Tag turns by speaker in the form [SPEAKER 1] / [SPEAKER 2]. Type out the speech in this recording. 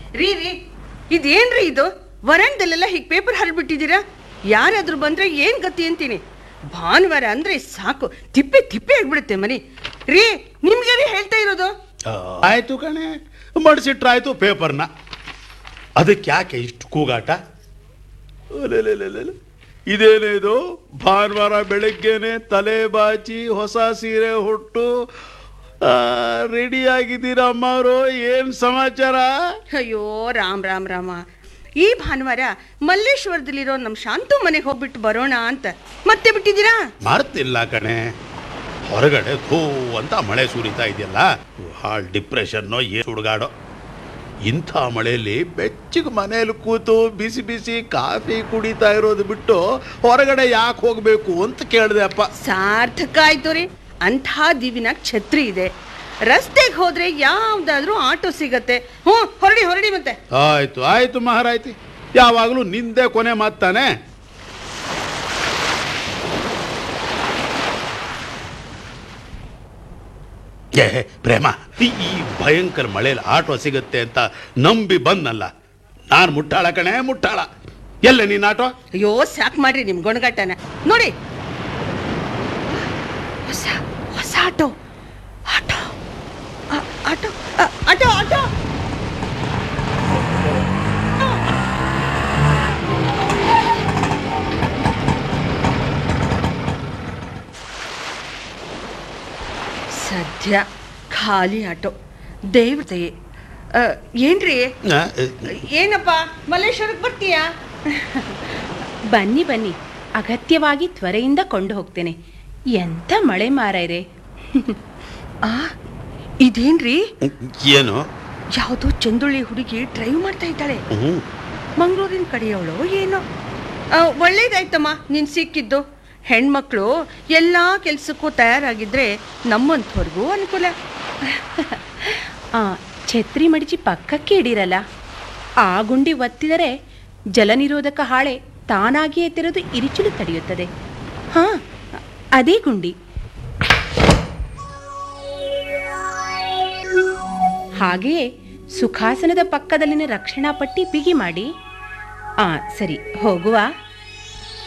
[SPEAKER 1] ರೀ ರೀ ಇದೇನ್ರಿ ಇದು ವರಂಡಲ್ಲೆಲ್ಲ ಹೀಗೆ ಪೇಪರ್ ಹರಿಬಿಟ್ಟಿದ್ದೀರಾ ಯಾರಾದ್ರೂ ಬಂದ್ರೆ ಏನ್ ಗತಿ ಅಂತೀನಿ ಭಾನುವಾರ ಅಂದ್ರೆ ಸಾಕು ತಿಪ್ಪೆ ತಿಪ್ಪೆ ಆಗ್ಬಿಡುತ್ತೆ ಮನೆ ರೀ ನಿಮ್ಗೆ ರೀ ಹೇಳ್ತಾ ಇರೋದು
[SPEAKER 2] ಆಯ್ತು ಕಣೆ ಮಡಿಸಿಟ್ರಾಯ್ತು ಪೇಪರ್ನ ಅದಕ್ಕೆ ಯಾಕೆ ಇಷ್ಟು ಕೂಗಾಟ ಅಲೆಲೆಲೆಲೆಲೆ. ಇದೇನೇ ಇದು ಭಾನುವಾರ ಬೆಳಗ್ಗೆನೆ ತಲೆ ಬಾಚಿ ಹೊಸ ಸೀರೆ ಹುಟ್ಟು ರೆಡಿ ಆಗಿದ್ದೀರಾ ಅಮ್ಮವರು ಏನ್ ಸಮಾಚಾರ
[SPEAKER 1] ಅಯ್ಯೋ ರಾಮ್ ರಾಮ್ ರಾಮ ಈ ಭಾನುವಾರ ಮಲ್ಲೇಶ್ವರದಲ್ಲಿರೋ ನಮ್ಮ ಶಾಂತು ಮನೆಗೆ ಹೋಗ್ಬಿಟ್ಟು ಬರೋಣ ಅಂತ ಮತ್ತೆ ಬಿಟ್ಟಿದ್ದೀರಾ
[SPEAKER 2] ಮರ್ತಿಲ್ಲ ಕಣೆ ಹೊರಗಡೆ ಥೂ ಅಂತ ಮಳೆ ಸುರಿತಾ ಇದೆಯಲ್ಲ ಹಾಳ್ ಡಿಪ್ರೆಷನ್ನೋ ಏ ಸುಡುಗಾಡೋ ಇಂಥ ಮಳೆಯಲ್ಲಿ ಬೆಚ್ಚಗೆ ಮನೇಲಿ ಕೂತು ಬಿಸಿ ಬಿಸಿ ಕಾಫಿ ಕುಡಿತಾ ಇರೋದು ಬಿಟ್ಟು ಹೊರಗಡೆ ಯಾಕೆ ಹೋಗಬೇಕು ಅಂತ ಕೇಳಿದೆ ಅಪ್ಪ
[SPEAKER 1] ಸಾರ್ಥಕ ಆಯ್ತು ರೀ ಅಂಥ ದಿವಿನಾಗ ಛತ್ರಿ ಇದೆ ರಸ್ತೆಗೆ ಹೋದ್ರೆ ಯಾವ್ದಾದ್ರೂ ಆಟೋ ಸಿಗತ್ತೆ ಹ್ಞೂ ಹೊರಡಿ ಹೊರಡಿ ಮತ್ತೆ
[SPEAKER 2] ಆಯ್ತು ಆಯ್ತು ಮಹಾರಾಯ್ತಿ ಯಾವಾಗಲೂ ನಿಂದೆ ಕೊನೆ ಮಾತಾನೆ ಏ ಪ್ರೇಮ ಈ ಈ ಭಯಂಕರ ಮಳೆಯಲ್ಲಿ ಆಟೋ ಸಿಗುತ್ತೆ ಅಂತ ನಂಬಿ ಬಂದ್ನಲ್ಲ ನಾನು ಮುಟ್ಟಾಳ ಕಣೆ ಮುಟ್ಟಾಳ ಎಲ್ಲ ನೀನ್ ಆಟೋ
[SPEAKER 1] ಅಯ್ಯೋ ಸಾಕ್ ಮಾಡ್ರಿ ನಿಮ್ ಗೊಣಗಾಟನ ನೋಡಿ ಹೊಸ ಹೊಸ ಆಟೋ ಆಟೋ ಆ, ಆಟೋ ಆ, ಆಟೋ ಆಟೋ ಸದ್ಯ ಖಾಲಿ ಆಟೋ ದೇವತೆಯೇ ಆ, ಏನ್ರಿ
[SPEAKER 2] ಆ,
[SPEAKER 1] ಏನಪ್ಪ ಮಲ್ಲೇಶ್ವರಕ್ಕೆ ಬರ್ತೀಯಾ
[SPEAKER 3] ಬನ್ನಿ ಬನ್ನಿ ಅಗತ್ಯವಾಗಿ ತ್ವರೆಯಿಂದ ಕೊಂಡು ಹೋಗ್ತೇನೆ ಎಂಥ ಮಳೆ ಮಾರಾಯ್ರೆ
[SPEAKER 1] ಆ ಇದೇನ್ರಿ
[SPEAKER 2] ಏನು
[SPEAKER 1] ಯಾವುದೋ ಚಂದುಳ್ಳಿ ಹುಡುಗಿ ಡ್ರೈವ್ ಮಾಡ್ತಾ ಇದ್ದಾಳೆ
[SPEAKER 2] ಹ್ಮ್
[SPEAKER 1] ಮಂಗಳೂರಿನ ಕಡೆಯವಳು ಏನೋ ಆ, ಒಳ್ಳೇದಾಯ್ತಮ್ಮ ನೀನ್ ಸಿಕ್ಕಿದ್ದು ಹೆಣ್ಮಕ್ಳು ಎಲ್ಲ ಕೆಲ್ಸಕ್ಕೂ ತಯಾರಾಗಿದ್ರೆ ನಮ್ಮಂಥವ್ರಿಗೂ ಅನುಕೂಲ
[SPEAKER 3] ಆ ಛತ್ರಿ ಮಡಿಚಿ ಪಕ್ಕಕ್ಕೆ ಇಡಿರಲ್ಲ ಆ ಗುಂಡಿ ಒತ್ತಿದರೆ ಜಲನಿರೋಧಕ ಹಾಳೆ ತಾನಾಗಿಯೇ ತೆರೆದು ಇರಿಚಲು ತಡೆಯುತ್ತದೆ ಹಾ ಅದೇ ಗುಂಡಿ ಹಾಗೆಯೇ ಸುಖಾಸನದ ಪಕ್ಕದಲ್ಲಿನ ರಕ್ಷಣಾ ಪಟ್ಟಿ ಬಿಗಿ ಮಾಡಿ ಆ ಸರಿ ಹೋಗುವ